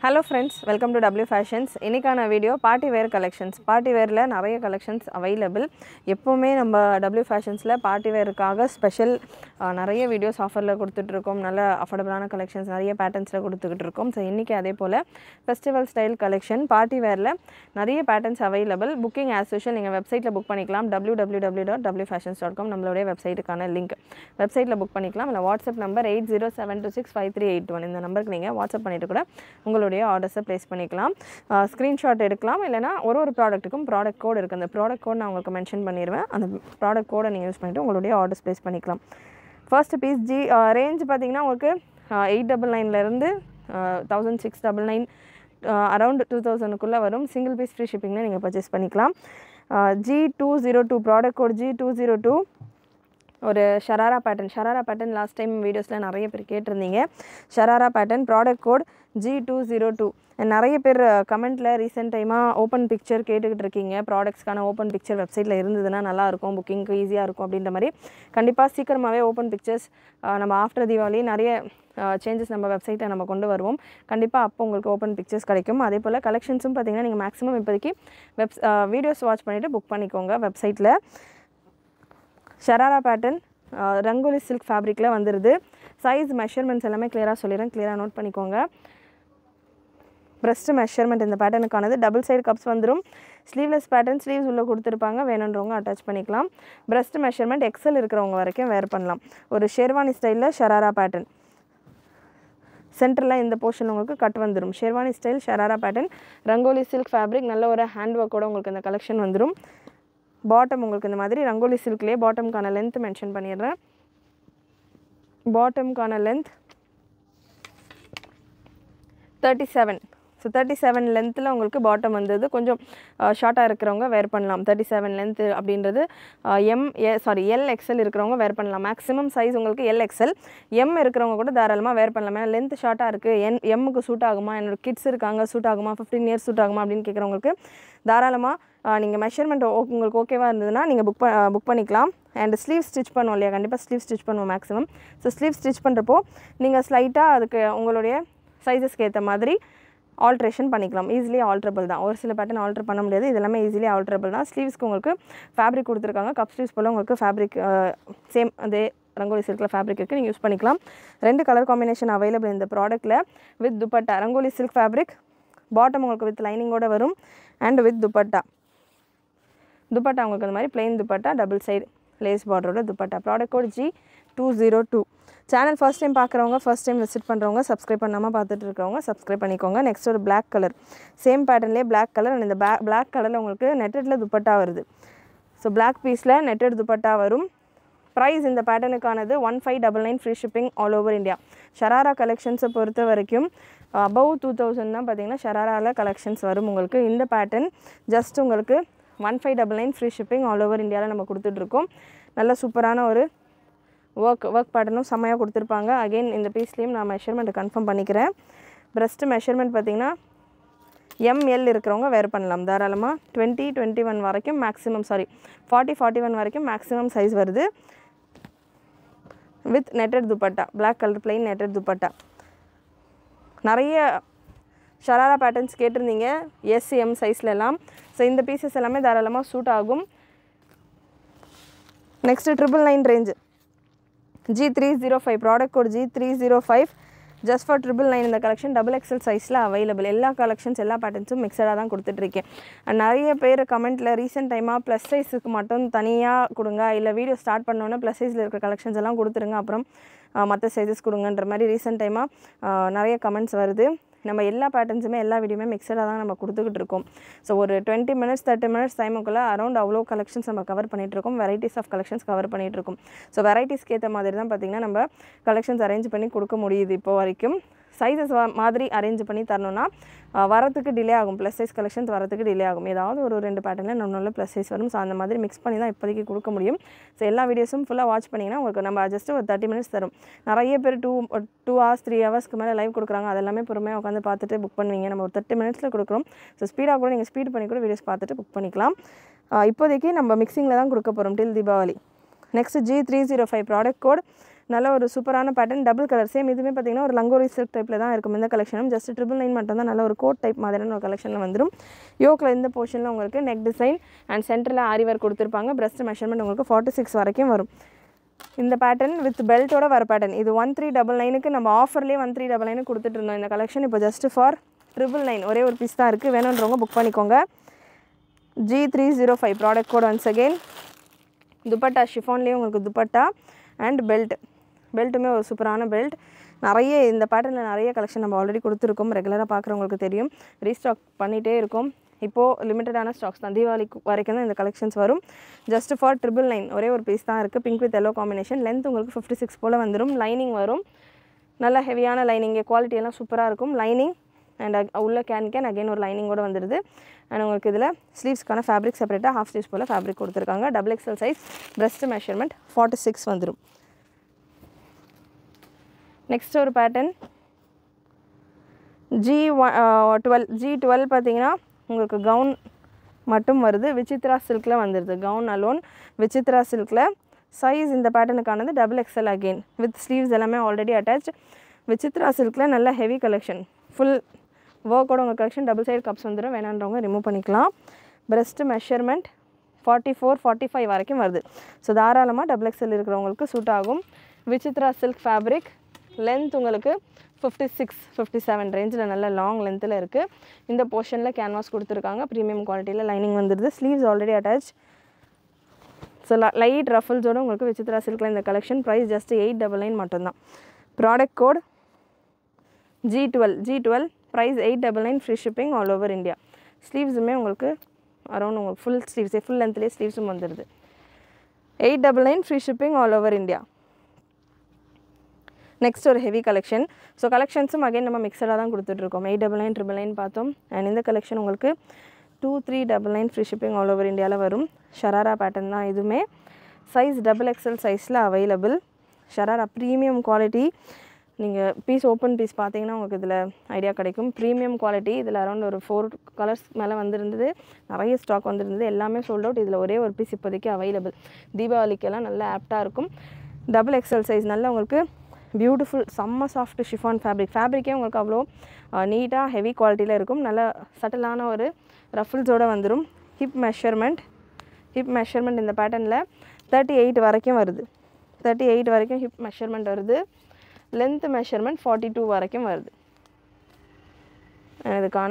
hello friends welcome to W fashions இன்றைக்கான video party wear collections party வேரில் நிறைய collections available எப்போவுமே நம்ம டபிள்யூ ஃபேஷன்ஸில் பார்ட்டி வேருக்காக ஸ்பெஷல் நிறைய வீடியோஸ் ஆஃபரில் கொடுத்துட்ருக்கோம் நல்ல அஃபோர்டபுளான கலெக்ஷன்ஸ் நிறைய பேட்டர்ன்ஸில் கொடுத்துக்கிட்டு இருக்கோம் ஸோ இன்றைக்கி அதே போல் ஃபெஸ்டிவல் ஸ்டைல் கலெக்ஷன் பார்ட்டி வேரில் நிறைய patterns available booking as usual நீங்கள் வெப்சைட்டில் புக் பண்ணிக்கலாம் W W W dot W fashions dot com நம்மளுடைய வெப்சைட்டுக்கான லிங்க் வெப்சைட்டில் புக் பண்ணிக்கலாம் இல்லை WhatsApp number eight zero seven two six five three eight one இந்த நம்பருக்கு நீங்கள் வாட்ஸ்அப் பண்ணிட்டு கூட உங்களுடைய ஆர்டர்ஸை ப்ளேஸ் பண்ணிக்கலாம் ஸ்க்ரீன்ஷாட் எடுக்கலாம் இல்லைனா ஒரு ஒரு ப்ராடக்ட்டுக்கும் ப்ராடக்ட் கோட் இருக்குது அந்த ப்ராடக்ட் கோட் நான் உங்களுக்கு மென்ஷன் பண்ணிடுவேன் அந்த ப்ராடக்ட் கோடை நீங்கள் யூஸ் பண்ணிவிட்டு உங்களுடைய ஆர்டர்ஸ் ப்ளேஸ் பண்ணிக்கலாம் ஃபர்ஸ்ட் பீஸ் ஜி ரேஞ்ச் பார்த்தீங்கன்னா உங்களுக்கு எயிட் டபுள் நைன்லேருந்து thousand six double nine around two தௌசண்ட்குள்ளே வரும் சிங்கிள் பீஸ் ஃப்ரீ ஷிப்பிங்கில் நீங்கள் பர்ச்சேஸ் பண்ணிக்கலாம் G two zero two product code G two zero two ஒரு sharara pattern sharara pattern last time வீடியோஸில் நிறைய பேர் கேட்டிருந்தீங்க sharara pattern product code G two zero two நிறைய பேர் கமெண்ட்டில் ரீசெண்ட் டைமாக ஓப்பன் பிக்சர் கேட்டுக்கிட்டு இருக்கீங்க ப்ராடக்ட்ஸ்க்கான ஓப்பன் பிக்சர் வெப்சைட்டில் இருந்ததுன்னா நல்லாயிருக்கும் புக்கிங்க்கு ஈஸியாக இருக்கும் அப்படின்ற மாதிரி கண்டிப்பாக சீக்கிரமாகவே ஓப்பன் பிக்சர்ஸ் நம்ம ஆஃப்டர் தீபாவளி நிறைய சேஞ்சஸ் நம்ம வெப்சைட்டில் நம்ம கொண்டு வருவோம் கண்டிப்பாக அப்போ உங்களுக்கு ஓப்பன் பிக்சர்ஸ் கிடைக்கும் அதே போல் கலெக்ஷன்ஸும் பார்த்தீங்கன்னா நீங்கள் மேக்ஸிமம் இப்போதைக்கு வெப்ஸ் வீடியோஸ் வாட்ச் பண்ணிவிட்டு புக் பண்ணிக்கோங்க வெப்சைட்டில் ஷராரா பேட்டர்ன் ரங்கோலி சில்க் ஃபேப்ரிக்கில் வந்துடுது சைஸ் மெஷர்மெண்ட்ஸ் எல்லாமே கிளியராக சொல்லிடுறேன் கிளியராக நோட் பண்ணிக்கோங்க ப்ரெஸ்ட் மெஷர்மெண்ட் இந்த பேட்டர்னுக்கானது டபுள் சைடு கப்ஸ் வந்துடும் ஸ்லீவ்லெஸ் பேட்டர்ன் ஸ்லீவ்ஸ் உள்ளே கொடுத்துருப்பாங்க வேணுன்றவங்க அட்டாச் பண்ணிக்கலாம் ப்ரெஸ்ட் மெஷர்மெண்ட் எக்ஸல் இருக்கிறவங்க வரைக்கும் வேர் பண்ணலாம் ஒரு ஷெர்வானி ஸ்டைலில் ஷராரா பேட்டர்ன் சென்டரில் இந்த போர்ஷன் உங்களுக்கு கட் வந்துடும் sherwani style sharara pattern Rangoli silk fabric நல்ல ஒரு ஹேண்ட் ஒர்க்கோட உங்களுக்கு இந்த கலெக்ஷன் வந்துடும் பாட்டம் உங்களுக்கு இந்த மாதிரி ரங்கோலி சில்க்லேயே பாட்டம்க்கான லென்த் மென்ஷன் பண்ணிடுறேன் பாட்டம்க்கான length thirty seven so thirty seven லென்த்தில் உங்களுக்கு பாட்டம் வந்தது கொஞ்சம் ஷார்ட்டாக இருக்கிறவங்க வேர் பண்ணலாம் தேர்ட்டி செவன் லென்த்து அப்படின்றது M A sorry L XL இருக்கிறவங்க வேர் பண்ணலாம் மேக்ஸிமம் சைஸ் உங்களுக்கு எல் எக்ஸல் எம் இருக்கிறவங்க கூட தாராளமாக வேர் பண்ணலாம் ஏன்னா லென்த் ஷார்ட்டாக இருக்குது என் எம்முக்கு சூட் ஆகுமா என்னோட கிட்ஸ் இருக்காங்க சூட் ஆகுமா ஃபிஃப்டீன் இயர்ஸ் சூட் ஆகுமா அப்படின்னு கேட்குறவங்களுக்கு தாராளமாக நீங்கள் மெஷர்மெண்ட் உங்களுக்கு ஓகேவாக இருந்ததுன்னா நீங்கள் புக் புக் பண்ணிக்கலாம் அண்ட் ஸ்லீவ் ஸ்டிச் பண்ணுவோம் இல்லையா கண்டிப்பாக ஸ்லீவ் ஸ்டிச் பண்ணுவோம் மேக்ஸிமம் ஸோ ஸ்லீவ் ஸ்டிச் பண்ணுறப்போ நீங்கள் ஸ்லைட்டாக அதுக்கு உங்களுடைய சைஸஸ்க்கு ஏற்ற மாதிரி ஆல்ட்ரேஷன் பண்ணிக்கலாம் ஈஸிலி ஆல்ட்ரபிள் தான் ஒரு சில பேட்டர்ன் ஆல்ட்ரு பண்ண முடியாது இது எல்லாமே ஈஸிலி ஆல்ட்ரபிள் தான் ஸ்லீவ்ஸ்க்கு உங்களுக்கு ஃபேப்ரிக் கொடுத்துருக்காங்க கப் ஸ்லீவ்ஸ் போல் உங்களுக்கு ஃபேப்ரிக் சேம் அதே ரங்கோலி சில்கில் ஃபேப்ரிக் இருக்குது நீங்கள் யூஸ் பண்ணிக்கலாம் ரெண்டு கலர் காம்பினேஷன் அவைலபிள் இந்த ப்ராடக்ட்டில் with dupatta Rangoli silk fabric bottom உங்களுக்கு வித் லைனிங்கோட வரும் அண்ட் வித் துப்பட்டா துப்பட்டா உங்களுக்கு அந்த மாதிரி plain dupatta double side lace பார்டரோட dupatta product code G two zero two channel first time பார்க்குறவங்க ஃபஸ்ட் டைம் விசிட் பண்ணுறவங்க சப்ஸ்கிரைப் பண்ணாமல் பார்த்துட்டு இருக்கவங்க சப்ஸ்கிரைப் பண்ணிக்கோங்க நெக்ஸ்ட் ஒரு பிளாக் கலர் சேம் பேட்டர்ன்லேயே பிளாக் கலர் அண்ட் இந்த பேக் பிளாக் கலரில் உங்களுக்கு நெட்டடில் துப்பட்டா வருது ஸோ பிளாக் பீஸில் நெட்டட் துப்பட்டா வரும் ப்ரைஸ் இந்த பேட்டர்னுக்கானது one five double nine free shipping all over India sharara கலெக்ஷன்ஸை பொறுத்த வரைக்கும் அபவ் டூ தௌசண்ட் தான் பார்த்தீங்கன்னா ஷராராவில் கலெக்ஷன்ஸ் வரும் உங்களுக்கு இந்த பேட்டர்ன் ஜஸ்ட் உங்களுக்கு one five double nine free shipping all over இந்தியாவில் நம்ம கொடுத்துட்ருக்கோம் நல்ல சூப்பரான ஒரு ஒர்க் ஒர்க் பேட்டர்னும் செம்மையாக கொடுத்துருப்பாங்க அகெயின் இந்த பீஸ்லேயும் நான் மெஷர்மெண்ட்டை கன்ஃபார்ம் பண்ணிக்கிறேன் ப்ரெஸ்ட் மெஷர்மெண்ட் பார்த்திங்கன்னா எம்எல் இருக்கிறவங்க வேர் பண்ணலாம் தாராளமாக டுவெண்ட்டி டுவெண்ட்டி ஒன் வரைக்கும் maximum sorry forty forty one வரைக்கும் மேக்ஸிமம் சைஸ் வருது with netted dupatta black colour plain netted dupatta நிறைய ஷராரா பேட்டர்ன்ஸ் கேட்டிருந்தீங்க எஸ் எம் சைஸ்லலாம் ஸோ இந்த பீசஸ் எல்லாமே தாராளமாக சூட் ஆகும் next triple nine range G three zero five product code G three zero five just for triple nine இந்த collection double XL சைஸில் available எல்லா கலெக்ஷன்ஸ் எல்லா பேட்டர்ன்ஸும் மிக்சடாக தான் கொடுத்துட்ருக்கேன் நிறைய பேர் கமெண்ட்டில் ரீசெண்ட் டைமாக ப்ளஸ் சைஸுக்கு மட்டும் தனியாக கொடுங்க இல்லை வீடியோ ஸ்டார்ட் பண்ணோன்னே ப்ளஸ் சைஸில் இருக்கிற கலெக்ஷன்ஸ் எல்லாம் கொடுத்துருங்க அப்புறம் மற்ற சைஸஸ் கொடுங்கன்ற மாதிரி ரீசெண்ட் டைமாக நிறைய கமெண்ட்ஸ் வருது நம்ம எல்லா பேட்டர்ன்ஸுமே எல்லா வீடியோமே மிக்சடாக தான் நம்ம கொடுத்துக்கிட்டு இருக்கோம் ஸோ ஒரு டுவெண்ட்டி மினிட்ஸ் தேர்ட்டி மினிட்ஸ் டைமுக்குள்ளே அரௌண்ட் அவ்வளோ கலெக்ஷன்ஸ் நம்ம கவர் பண்ணிகிட்ருக்கோம் வெரைட்டிஸ் ஆஃப் கலெக்ஷன்ஸ் கவர் பண்ணிகிட்ருக்கோம் ஸோ வெரைட்டிஸ்க்கு ஏற்ற மாதிரி தான் பார்த்திங்கன்னா நம்ம கலெக்ஷன்ஸ் அரேஞ்ச் பண்ணி கொடுக்க முடியுது இப்போ வரைக்கும் சைஸஸ் மாதிரி அரேஞ்ச் பண்ணி தரணும்னா வரத்துக்கு டிலே ஆகும் ப்ளஸ் சைஸ் கலெக்ஷன்ஸ் வரத்துக்கு டிலே ஆகும் ஏதாவது ஒரு ரெண்டு பேட்டர்னில் நம்ம நல்ல ப்ளஸ் சைஸ் வரும் ஸோ அந்த மாதிரி மிக்ஸ் பண்ணி தான் இப்போதைக்கு கொடுக்க முடியும் ஸோ எல்லா வீடியோஸும் ஃபுல்லாக வாட்ச் பண்ணிங்கன்னா உங்களுக்கு நம்ம ஜஸ்ட் ஒரு தேர்ட்டி மினிட்ஸ் தரும் நிறைய பேர் டூ டூ ஹவர்ஸ் த்ரீ ஹவர்ஸ்க்கு மேலே லைவ் கொடுக்குறாங்க அதெல்லாமே பொறுமையாக உட்காந்து பார்த்துட்டு புக் பண்ணுவீங்க நம்ம ஒரு தேர்ட்டி மினிட்ஸில் கொடுக்குறோம் ஸோ ஸ்பீடாக கூட நீங்கள் ஸ்பீட் பண்ணி கூட வீடியோஸ் பார்த்துட்டு புக் பண்ணிக்கலாம் இப்போதைக்கு நம்ம மிக்சிங்கில் தான் கொடுக்க போகிறோம் till Deepavali next G three zero five product code நல்ல ஒரு சூப்பரான பேட்டர்ன் டபுள் கலர் சேம் இதுவுமே பார்த்தீங்கன்னா ஒரு லங்கோரி சில்க் டைப்பில் தான் இருக்கும் இந்த கலெக்ஷனும் ஜஸ்ட் ட்ரிபிள் நைன் மட்டும் தான் நல்ல ஒரு கோட் டைப் மாதிரியான ஒரு கலெக்ஷனில் வந்துடும் யோக்கில் இந்த போர்ஷனில் உங்களுக்கு நெக் டிசைன் அண்ட் சென்டரில் ஆரி ஒர்க் கொடுத்துருப்பாங்க பிரஸ்ட் மெஷர்மெண்ட் உங்களுக்கு ஃபார்ட்டி சிக்ஸ் வரைக்கும் வரும் இந்த பேட்டர்ன் வித் பெல்ட்டோட வர பேட்டர்ன் இது ஒன் த்ரீ டபுள் நைனுக்கு நம்ம ஆஃபர்லேயே ஒன் த்ரீ டபுள் நைனுக்கு கொடுத்துட்டு இருந்தோம் இந்த கலெக்ஷன் இப்போ ஜஸ்ட் ஃபார் ட்ரிபிள் நைன் ஒரே ஒரு பீஸ் தான் இருக்குது வேணுன்றவங்க புக் பண்ணிக்கோங்க G three zero five product code once again dupatta ஷிஃபான்லேயே உங்களுக்கு துப்பட்டா அண்ட் பெல்ட் பெல்ட்டுமே ஒரு சூப்பரான பெல்ட் நிறைய இந்த பேட்டர்னில் நிறைய கலெக்ஷன் நம்ம ஆல்ரெடி கொடுத்துருக்கோம் ரெகுலராக பார்க்குறவங்களுக்கு தெரியும் ரீஸ்டாக் பண்ணிகிட்டே இருக்கும் இப்போது லிமிட்டடான ஸ்டாக்ஸ் தான் தீபாவளிக்கு வரைக்கும் தான் இந்த கலெக்ஷன்ஸ் வரும் ஜஸ்ட் ஃபார் ட்ரிபிள் நைன் ஒரே ஒரு பீஸ் தான் இருக்குது pink with yellow combination length உங்களுக்கு ஃபிஃப்டி சிக்ஸ் போல் வந்துடும் லைனிங் வரும் நல்ல ஹெவியான லைனிங் குவாலிட்டி எல்லாம் சூப்பராக இருக்கும் லைனிங் அண்ட் உள்ள கேன் கேன் அகைன் ஒரு லைனிங்கோட வந்துடுது அண்ட் உங்களுக்கு இதில் ஸ்லீவ்ஸ்க்கான ஃபேப்ரிக் செப்பரேட்டாக ஹாஃப் ஸ்லீவ்ஸ் போல் ஃபேப்ரிக் கொடுத்துருக்காங்க double XL size breast measurement forty six வந்துடும் நெக்ஸ்ட் ஒரு pattern G one twelve G twelve பார்த்தீங்கன்னா உங்களுக்கு கவுன் மட்டும் வருது விசித்ரா சில்கில் வந்துடுது கவுன் அலோன் விசித்ரா சில்கில் சைஸ் இந்த பேட்டர்னுக்கானது double XL again with sleeves எல்லாமே ஆல்ரெடி அட்டாச் விசித்ரா சில்கில் நல்ல ஹெவி கலெக்ஷன் ஃபுல் ஒர்க்கோட உங்கள் கலெக்ஷன் டபுள் சைடு கப்ஸ் வந்துடும் வேணான்றவங்க ரிமூவ் பண்ணிக்கலாம் breast measurement forty four forty five வரைக்கும் வருது ஸோ தாராளமாக டபுள் எக்ஸல் இருக்கிறவங்களுக்கு சூட் ஆகும் விசித்ரா சில்க் ஃபேப்ரிக் லென்த் உங்களுக்கு ஃபிஃப்டி சிக்ஸ் ஃபிஃப்டி செவன் ரேஞ்சில் நல்ல லாங் லென்த்தில் இருக்குது இந்த போர்ஷனில் கேன்வாஸ் கொடுத்துருக்காங்க ப்ரீமியம் குவாலிட்டியில் லைனிங் வந்துடுது sleeves already attach so light ரஃபல்ஸோட உங்களுக்கு விசித்ரா சில்கில் இந்த collection price just eight double nine மட்டும்தான் product code G twelve G twelve price eight double nine free shipping all over India ஸ்லீவ்ஸுமே உங்களுக்கு அரௌண்ட் உங்களுக்கு ஃபுல் ஸ்லீவ்ஸே ஃபுல் லென்த்லேயே ஸ்லீவ்ஸும் வந்துடுது eight double nine free shipping all over India next ஒரு heavy collection so கலெக்ஷன்ஸும் அகைன் நம்ம மிக்சடாக தான் கொடுத்துட்ருக்கோம் eight double nine triple nine பார்த்தோம் அண்ட் இந்த கலெக்ஷன் உங்களுக்கு two three double nine free shipping all over இந்தியாவில் வரும் ஷராரா பேட்டர்ன் தான் இதுவுமே சைஸ் டபுள் எக்ஸல் சைஸில் அவைலபிள் ஷராரா ப்ரீமியம் குவாலிட்டி நீங்கள் பீஸ் ஓப்பன் பீஸ் பார்த்தீங்கன்னா உங்களுக்கு இதில் ஐடியா கிடைக்கும் ப்ரீமியம் குவாலிட்டி இதில் அரௌண்ட் ஒரு ஃபோர் கலர்ஸ் மேலே வந்திருந்தது நிறைய ஸ்டாக் வந்திருந்தது எல்லாமே சோல்ட் அவுட் இதில் ஒரே ஒரு பீஸ் இப்போதைக்கு அவைலபிள் தீபாவளிக்கெல்லாம் நல்ல ஆப்டாக இருக்கும் டபுள் எக்ஸல் சைஸ் நல்ல உங்களுக்கு பியூட்டிஃபுல் செம்ம சாஃப்ட் ஷிஃபான் ஃபேப்ரிக் ஃபேப்ரிக்கே உங்களுக்கு அவ்வளோ நீட்டாக ஹெவி குவாலிட்டியில் இருக்கும் நல்ல சட்டிலான ஒரு ரஃபிள்ஸோடு வந்துடும் ஹிப் மெஷர்மெண்ட் ஹிப் மெஷர்மெண்ட் இந்த பேட்டர்னில் தேர்ட்டி எயிட் வரைக்கும் வருது தேர்ட்டி எயிட் வரைக்கும் ஹிப் மெஷர்மெண்ட் வருது லென்த் மெஷர்மெண்ட் ஃபார்ட்டி டூ வரைக்கும் வருது இதுக்கான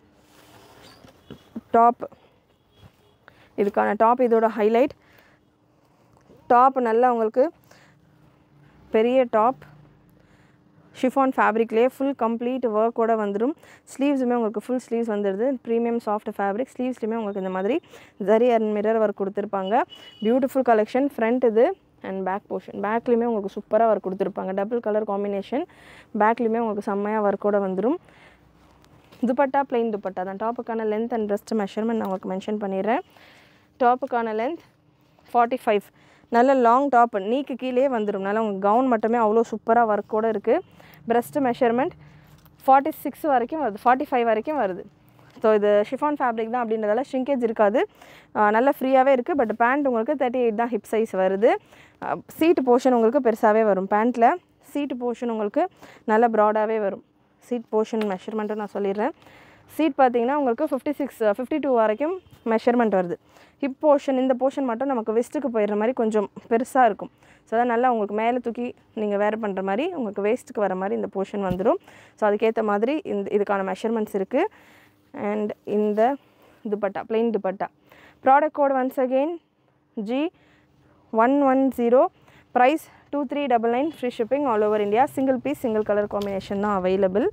டாப் இதுக்கான டாப் இதோட ஹைலைட் டாப் நல்லா உங்களுக்கு பெரிய டாப் ஷிஃபான் ஃபேப்ரிக்லேயே ஃபுல் கம்ப்ளீட் ஒர்க்கோட வந்துடும் ஸ்லீவ்ஸுமே உங்களுக்கு ஃபுல் ஸ்லீவ்ஸ் வந்துடுது ப்ரீமியம் சாஃப்ட் ஃபேப்ரிக் ஸ்லீவ்ஸ்லையுமே உங்களுக்கு இந்த மாதிரி ஜரி அண்ட் மிரர் ஒர்க் கொடுத்துருப்பாங்க பியூட்டிஃபுல் கலெக்ஷன் ஃப்ரண்ட் இது அண்ட் பேக் போர்ஷன் பேக்லேயுமே உங்களுக்கு சூப்பராக ஒர்க் கொடுத்துருப்பாங்க டபுள் கலர் காம்பினேஷன் பேக்லேயுமே உங்களுக்கு செம்மையாக ஒர்க்கோட வந்துடும் துப்பட்டா பிளெயின் துப்பட்டா தான் டாப்புக்கான லென்த் அண்ட் பிரஸ்ட் மெஷர்மெண்ட் நான் உங்களுக்கு மென்ஷன் பண்ணிடுறேன் டாப்புக்கான லென்த் ஃபார்ட்டி ஃபைவ் நல்ல லாங் டாப் நீக்கு கீழே வந்துடும் நல்லா உங்கள் கவுன் மட்டுமே அவ்வளோ சூப்பராக ஒர்க்கோடு இருக்குது பிரஸ்ட் மெஷர்மெண்ட் ஃபார்ட்டி சிக்ஸ் வரைக்கும் வருது ஃபார்ட்டி ஃபைவ் வரைக்கும் வருது ஸோ இது ஷிஃபான் ஃபேப்ரிக் தான் அப்படின்றதால ஷ்ரிங்கேஜ் இருக்காது ஆஹ் நல்ல ஃப்ரீயாகவே இருக்குது பட் பேண்ட் உங்களுக்கு தேர்ட்டி எயிட் தான் ஹிப் சைஸ் வருது சீட்டு போர்ஷன் உங்களுக்கு பெருசாகவே வரும் பேண்ட்டில் சீட்டு போர்ஷன் உங்களுக்கு நல்ல ப்ராடாகவே வரும் சீட் போர்ஷன் மெஷர்மெண்ட்டும் நான் சொல்லிடுறேன் சீட் பார்த்தீங்கன்னா உங்களுக்கு ஃபிஃப்டி சிக்ஸ் ஃபிஃப்டி டூ வரைக்கும் மெஷர்மெண்ட் வருது ஹிப் போர்ஷன் இந்த போர்ஷன் மட்டும் நமக்கு வெஸ்ட்டுக்கு போயிடுற மாதிரி கொஞ்சம் பெருசாக இருக்கும் ஸோ அதான் நல்லா உங்களுக்கு மேலே தூக்கி நீங்கள் வேர் பண்ணுற மாதிரி உங்களுக்கு வேஸ்ட்டுக்கு வர மாதிரி இந்த போர்ஷன் வந்துடும் ஸோ அதுக்கேற்ற மாதிரி இந்த இதுக்கான மெஷர்மெண்ட்ஸ் இருக்குது அண்ட் இந்த dupatta plain dupatta product code once again G one one zero price two three double nine free shipping all over India single piece single colour combination தான் அவைலபிள்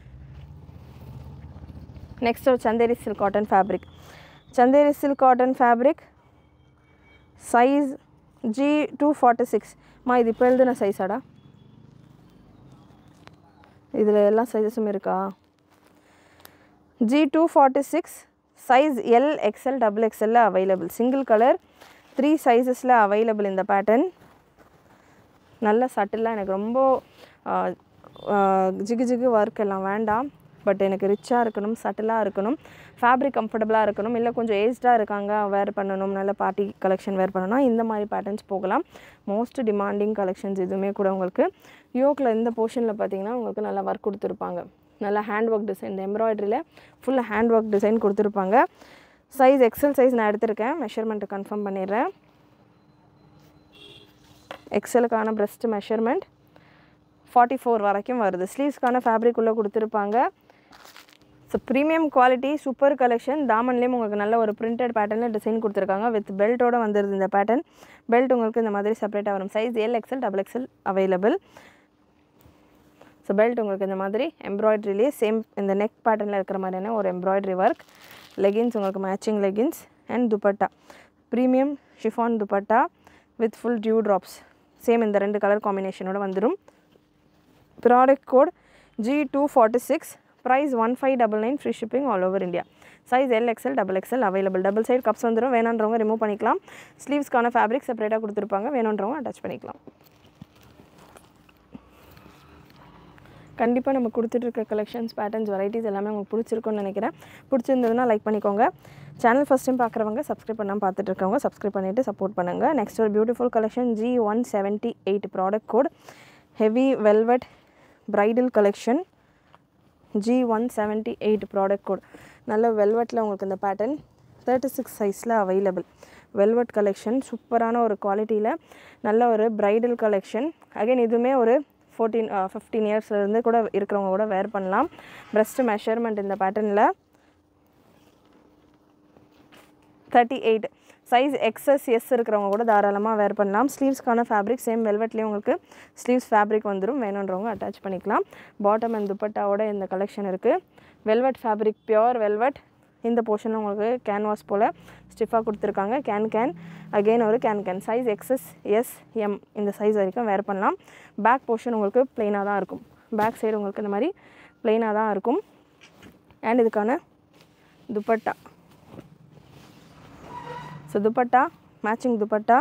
நெக்ஸ்ட் ஒரு Chanderi silk cotton fabric Chanderi silk cotton fabric size G two forty six மா இது இப்போ எழுதுன சைஸாடா இதில் எல்லா சைஸஸும் இருக்கா G two forty six size L XL double எக்ஸ்எல்ல available single colour three சைஸஸில் available இந்த பேட்டர்ன் நல்ல சட்டிலாக எனக்கு ரொம்ப ஆ, ஆ, ஜிகு ஜிகு ஒர்க் எல்லாம் வேண்டாம் பட் எனக்கு ரிச்சாக இருக்கணும் சட்டிலாக இருக்கணும் ஃபேப்ரிக் கம்ஃபர்டபுளாக இருக்கணும் இல்லை கொஞ்சம் ஏஜ்டாக இருக்காங்க வேர் பண்ணணும் நல்ல பார்ட்டி கலெக்ஷன் வேர் பண்ணணும்னா இந்த மாதிரி பேட்டர்ன்ஸ் போகலாம் மோஸ்ட் டிமாண்டிங் கலெக்ஷன்ஸ் இதுவுமே கூட உங்களுக்கு யோக்கில் இந்த போர்ஷனில் பார்த்தீங்கன்னா உங்களுக்கு நல்லா ஒர்க் கொடுத்துருப்பாங்க நல்லா ஹேண்ட் ஒர்க் டிசைன் இந்த எம்ப்ராய்டரியில் ஃபுல்லாக ஹேண்ட் ஒர்க் டிசைன் கொடுத்துருப்பாங்க சைஸ் எக்ஸல் சைஸ் நான் எடுத்திருக்கேன் மெஷர்மெண்ட்டு கன்ஃபார்ம் பண்ணிடுறேன் எக்ஸலுக்கான breast மெஷர்மெண்ட் ஃபார்ட்டி ஃபோர் வரைக்கும் வருது ஸ்லீவ்ஸ்க்கான ஃபேப்ரிக் உள்ளே கொடுத்துருப்பாங்க so premium quality super collection தாமன்லேயும் உங்களுக்கு நல்ல ஒரு பிரிண்டட் பேட்டர்னில் டிசைன் கொடுத்துருக்காங்க வித் பெல்ட்டோட வந்துருது இந்த பேட்டர்ன் பெல்ட் உங்களுக்கு இந்த மாதிரி செப்பரேட்டாக வரும் size L XL double XL available so belt உங்களுக்கு இந்த மாதிரி எம்ப்ராய்டரிலேயே சேம் இந்த நெக் பேட்டர்னில் இருக்கிற மாதிரியான ஒரு எம்ப்ராய்டரி ஒர்க் லெகின்ஸ் உங்களுக்கு matching leggings and dupatta premium chiffon dupatta with full dew drops same இந்த ரெண்டு கலர் காம்பினேஷனோட வந்துடும் product code G two forty six price one five double nine free shipping all over India size L XL double XL available double side cups வந்துடும் வேணுன்றவங்க remove பண்ணிக்கலாம் ஸ்லீவ்ஸ்க்கான fabric செப்பரேட்டாக கொடுத்துருப்பாங்க வேணுன்றவங்க அட்டாச் பண்ணிக்கலாம் கண்டிப்பாக நம்ம கொடுத்துட்ருக்க கலெக்ஷன்ஸ் பேட்டர்ன்ஸ் வெரைட்டிஸ் எல்லாமே உங்களுக்கு பிடிச்சிருக்கும்னு நினைக்கிறேன் பிடிச்சிருந்ததுன்னா லைக் பண்ணிக்கோங்க சேனல் ஃபஸ்ட் டைம் பார்க்குறவங்க சப்ஸ்கிரைப் பண்ணாமல் பார்த்துட்டு இருக்கவங்க சப்ஸ்கிரைப் பண்ணிவிட்டு சப்போர்ட் பண்ணுங்கள் நெக்ஸ்ட் ஒரு beautiful collection G one seventy eight product code heavy velvet bridal collection G one seventy eight product code நல்ல வெல்வெட்டில் உங்களுக்கு இந்த பேட்டர்ன் தேர்ட்டி சிக்ஸ் சைஸில் அவைலபிள் வெல்வெட் கலெக்ஷன் சூப்பரான ஒரு குவாலிட்டியில் நல்ல ஒரு பிரைடல் கலெக்ஷன் அகைன் இதுவுமே ஒரு ஃபோர்டீன் ஃபிஃப்டீன் இயர்ஸ்லேருந்து கூட இருக்கிறவங்க கூட வேர் பண்ணலாம் breast மெஷர்மெண்ட் இந்த பேட்டர்னில் thirty eight size XS S இருக்கிறவங்க கூட தாராளமாக வேர் பண்ணலாம் ஸ்லீவ்ஸ்க்கான ஃபேப்ரிக் சேம் வெல்வெட்லேயும் உங்களுக்கு ஸ்லீவ்ஸ் ஃபேப்ரிக் வந்துடும் வேணுன்றவங்க அட்டாச் பண்ணிக்கலாம் பாட்டம் அண்ட் துப்பட்டாவோட இந்த கலெக்ஷன் இருக்குது வெல்வெட் ஃபேப்ரிக் பியோர் வெல்வெட் இந்த போர்ஷன் உங்களுக்கு கேன்வாஸ் போல் ஸ்டிஃபாக கொடுத்துருக்காங்க கேன் கேன் அகெயின் ஒரு cancan size XS S M இந்த சைஸ் வரைக்கும் வேர் பண்ணலாம் பேக் போர்ஷன் உங்களுக்கு ப்ளெயினாக தான் இருக்கும் பேக் சைடு உங்களுக்கு இந்த மாதிரி ப்ளெயினாக தான் இருக்கும் அண்ட் இதுக்கான dupatta so dupatta matching dupatta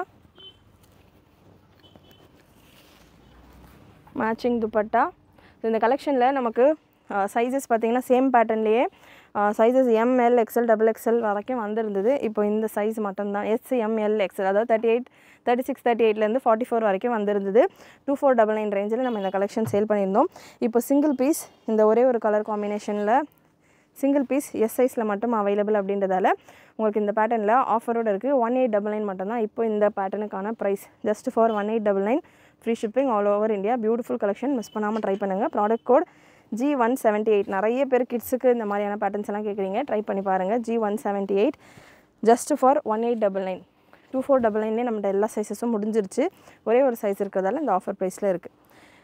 matching dupatta இந்த கலெக்ஷனில் நமக்கு சைஸஸ் பார்த்தீங்கன்னா சேம் பேட்டர்ன்லேயே sizes M L XL double XL வரைக்கும் வந்திருந்தது இப்போ இந்த சைஸ் மட்டும்தான் எஸ் எம்எல் எக்ஸ்எல் அதாவது thirty eight thirty six thirty எயிட்லேருந்து ஃபார்ட்டி ஃபோர் வரைக்கும் வந்திருந்தது டூ ஃபோர் டபுள் நைன் ரேஞ்சில் நம்ம இந்த கலெக்ஷன் சேல் பண்ணியிருந்தோம் இப்போ சிங்கிள் பீஸ் இந்த ஒரே ஒரு கலர் காம்பினேஷனில் சிங்கிள் பீஸ் எஸ் சைஸில் மட்டும் அவைலபிள் அப்படின்றதால உங்களுக்கு இந்த பேட்டர்னில் ஆஃபரோடு இருக்குது ஒன் எயிட் டபுள் நைன் மட்டும்தான் இப்போ இந்த பேட்டர்னுக்கான price just for one eight double nine free shipping all over India beautiful collection miss பண்ணாமல் ட்ரை பண்ணுங்கள் product code G one seventy eight நிறைய பேர் கிட்ஸுக்கு இந்த மாதிரியான பேட்டர்ன்ஸ் எல்லாம் கேட்குறீங்க ட்ரை பண்ணி பாருங்கள் G one seventy eight just for one eight double nine two four double நைன்லேயே நம்மகிட்ட எல்லா சைஸஸும் முடிஞ்சிருச்சு ஒரே ஒரு சைஸ் இருக்கிறதால இந்த ஆஃபர் ப்ரைஸில் இருக்குது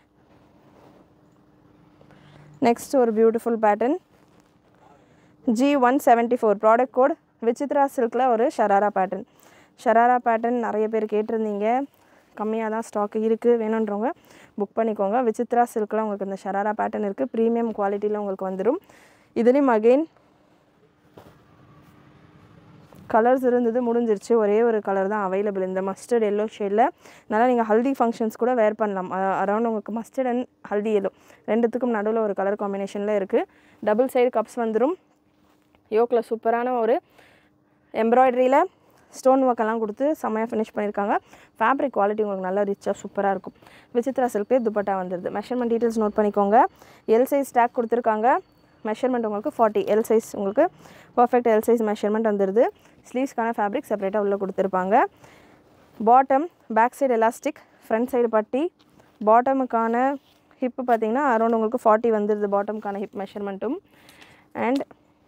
நெக்ஸ்ட் ஒரு beautiful pattern G one seventy four product code Vichitra சில்கில் ஒரு ஷராரா பேட்டர்ன் ஷராரா பேட்டர்ன் நிறைய பேர் கேட்டிருந்தீங்க கம்மியாக தான் ஸ்டாக் இருக்குது வேணுன்றவங்க புக் பண்ணிக்கோங்க விசித்ரா சில்கில் உங்களுக்கு இந்த ஷராரா பேட்டர்ன் இருக்குது ப்ரீமியம் குவாலிட்டியில் உங்களுக்கு வந்துடும் இதுலேயும் அகெயின் கலர்ஸ் இருந்தது முடிஞ்சிருச்சு ஒரே ஒரு கலர் தான் அவைலபிள் இந்த மஸ்டர்ட் எல்லோ ஷேடில் நல்லா நீங்கள் ஹல்தி ஃபங்க்ஷன்ஸ் கூட வேர் பண்ணலாம் அரௌண்ட் உங்களுக்கு மஸ்டர்ட் அண்ட் ஹல்தி எல்லோ ரெண்டுத்துக்கும் நடுவில் ஒரு கலர் காம்பினேஷனில் இருக்குது டபுள் சைடு கப்ஸ் வந்துடும் யோக்கில் சூப்பரான ஒரு எம்ப்ராய்டரியில் ஸ்டோன் ஒர்க்கெல்லாம் கொடுத்து செம்மையாக ஃபினிஷ் பண்ணியிருக்காங்க ஃபேப்ரிக் குவாலிட்டி உங்களுக்கு நல்லா ரிச்சாக சூப்பராக இருக்கும் விசித்ரா சில்க்லேயே துப்பட்டா வந்துடுது மெஷர்மெண்ட் டீட்டெயில்ஸ் நோட் பண்ணிக்கோங்க எல் சைஸ் டேக் கொடுத்துருக்காங்க மெஷர்மெண்ட் உங்களுக்கு ஃபார்ட்டி எல் சைஸ் உங்களுக்கு பர்ஃபெக்ட் எல் சைஸ் மெஷர்மெண்ட் வந்துடுது ஸ்லீவ்ஸ்க்கான ஃபேப்ரிக் செப்பரேட்டாக உள்ளே கொடுத்துருப்பாங்க bottom back side elastic front side பட்டி பாட்டமுக்கான ஹிப்பு பார்த்தீங்கன்னா அரௌண்ட் உங்களுக்கு ஃபார்ட்டி வந்துடுது பாட்டமுக்கான ஹிப் மெஷர்மெண்ட்டும் அண்ட்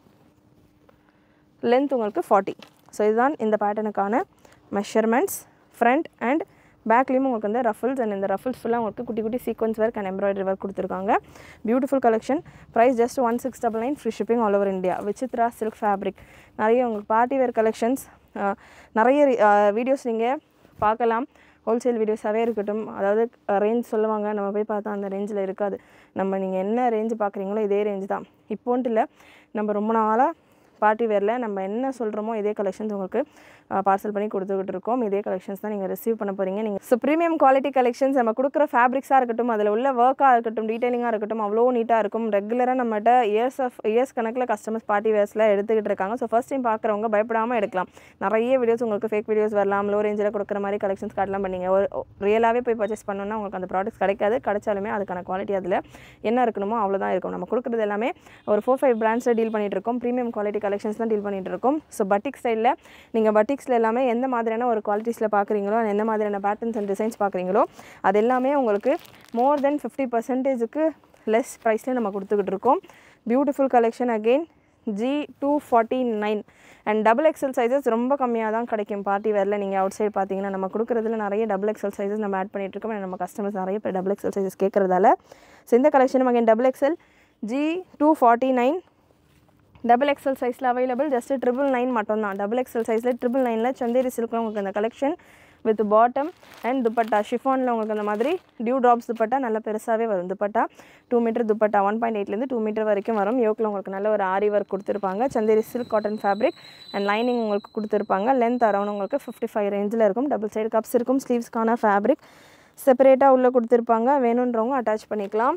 லென்த் உங்களுக்கு ஃபார்ட்டி ஸோ இதுதான் இந்த பேட்டர்னுக்கான மெஷர்மெண்ட்ஸ் ஃப்ரண்ட் அண்ட் பேக்லேயும் உங்களுக்கு வந்து ரஃபிள்ஸ் அண்ட் இந்த ரஃபிள்ஸ் ஃபுல்லாக உங்களுக்கு குட்டி குட்டி sequins work and embroidery work கொடுத்துருக்காங்க beautiful collection price just one six double nine free shipping all over India Vichitra silk fabric நிறைய உங்களுக்கு பார்ட்டி வேர் கலெக்ஷன்ஸ் நிறைய வீடியோஸ் நீங்கள் பார்க்கலாம் ஹோல்சேல் வீடியோஸாகவே இருக்கட்டும் அதாவது ரேஞ்ச் சொல்லுவாங்க நம்ம போய் பார்த்தா அந்த ரேஞ்சில் இருக்காது நம்ம நீங்கள் என்ன ரேஞ்சு பார்க்குறீங்களோ இதே ரேஞ்ச் தான் இப்போன்ட்டு இல்லை நம்ம ரொம்ப நாளாக பார்ட்டி வேரில் நம்ம என்ன சொல்கிறோமோ இதே கலெக்ஷன்ஸ் உங்களுக்கு பார்சல் பண்ணி கொடுத்துக்கிட்டு இருக்கோம் இதே கலெக்ஷன்ஸ் தான் நீங்கள் ரிசீவ் பண்ண போகிறீங்க நீங்கள் ஸோ ப்ரீமியம் குவாலிட்டி கலெக்ஷன்ஸ் நம்ம கொடுக்குற ஃபேப்ரிக்ஸாக இருக்கட்டும் அதில் உள்ள ஒர்க்காக இருக்கட்டும் டீட்டெயிலிங்காக இருக்கட்டும் அவ்வளோ நீட்டாக இருக்கும் ரெகுலராக நம்மகிட்ட இயர்ஸ் ஆஃப் இயர்ஸ் கணக்கில் கஸ்டமர்ஸ் பார்ட்டி வேர்ஸில் எடுத்துக்கிட்டு இருக்காங்க ஸோ ஃபஸ்ட் டைம் பார்க்குறவங்க பயப்படாமல் எடுக்கலாம் நிறைய வீடியோஸ் உங்களுக்கு ஃபேக் வீடியோஸ் வரலாம் லோ ரேஞ்சில் கொடுக்குற மாதிரி கலெக்ஷன்ஸ் காட்டலாம் பண்ணீங்க ஒரு ரியலாகவே போய் பர்ச்சேஸ் பண்ணோன்னா உங்களுக்கு அந்த ப்ராடக்ட்ஸ் கிடைக்காது கிடைச்சாலுமே அதுக்கான குவாலிட்டி அதில் என்ன இருக்கணுமோ அவ்வளோதான் இருக்கும் நம்ம கொடுக்குறது எல்லாமே ஒரு ஃபோர் ஃபைவ் பிராண்ட்ஸில் டீல் பண்ணிட்டு இருக்கோம் ப்ரீமியம் குவாலிட்டி கலெக்ஷன்ஸ் தான் டீல் பண்ணிட்டு இருக்கோம் ஸோ பட்டிக் ஸ்டைலில் நீங்கள் பட்டிக்ஸில் எல்லாமே எந்த மாதிரியான ஒரு குவாலிட்டிஸில் பார்க்குறீங்களோ எந்த மாதிரியான பேட்டர்ன்ஸ் அண்ட் டிசைன்ஸ் பார்க்குறீங்களோ அது எல்லாமே உங்களுக்கு மோர் தென் ஃபிஃப்டி பர்சன்டேஜுக்கு லெஸ் ப்ரைஸ்லேயே நம்ம கொடுத்துக்கிட்டு இருக்கோம் beautiful collection again G two forty nine and double XL sizes ரொம்ப கம்மியாக தான் கிடைக்கும் பார்ட்டி வேரில் நீங்கள் அவுட் சைடு பார்த்தீங்கன்னா நம்ம கொடுக்குறதுல நிறைய டபுள் எக்ஸல் சைஸஸ் நம்ம ஆட் பண்ணிட்டு இருக்கோம் and நம்ம கஸ்டமர்ஸ் நிறைய பேர் டபுள் எக்ஸல் சைஸஸ் கேட்குறதால ஸோ இந்த collection again double XL G two forty nine double XL சைஸில் அவைலபிள் ஜஸ்ட் ட்ரிபிள் நைன் மட்டும்தான் டபுள் எக்ஸல் சைஸில் ட்ரிபிள் நைனில் சந்தேரி சில்கில் உங்களுக்கு இந்த collection with bottom and dupatta ஷிஃபானில் உங்களுக்கு அந்த மாதிரி டியூ ட்ராப்ஸ் துப்பட்டா நல்ல பெருசாகவே வரும் dupatta two metre dupatta one point எயிட்லேருந்து டூ மீட்டர் வரைக்கும் வரும் யோக்கில் உங்களுக்கு நல்ல ஒரு ஆரி ஒர்க் கொடுத்துருப்பாங்க Chanderi silk cotton fabric and lining உங்களுக்கு கொடுத்துருப்பாங்க லென்த் அரௌண்ட் உங்களுக்கு ஃபிஃப்டி ஃபைவ் ரேஞ்சில் இருக்கும் டபுள் சைடு கப்ஸ் இருக்கும் ஸ்லீவ்ஸ்க்கான ஃபேப்ரிக் செப்பரேட்டாக உள்ளே கொடுத்துருப்பாங்க வேணுன்றவங்க அட்டாச் பண்ணிக்கலாம்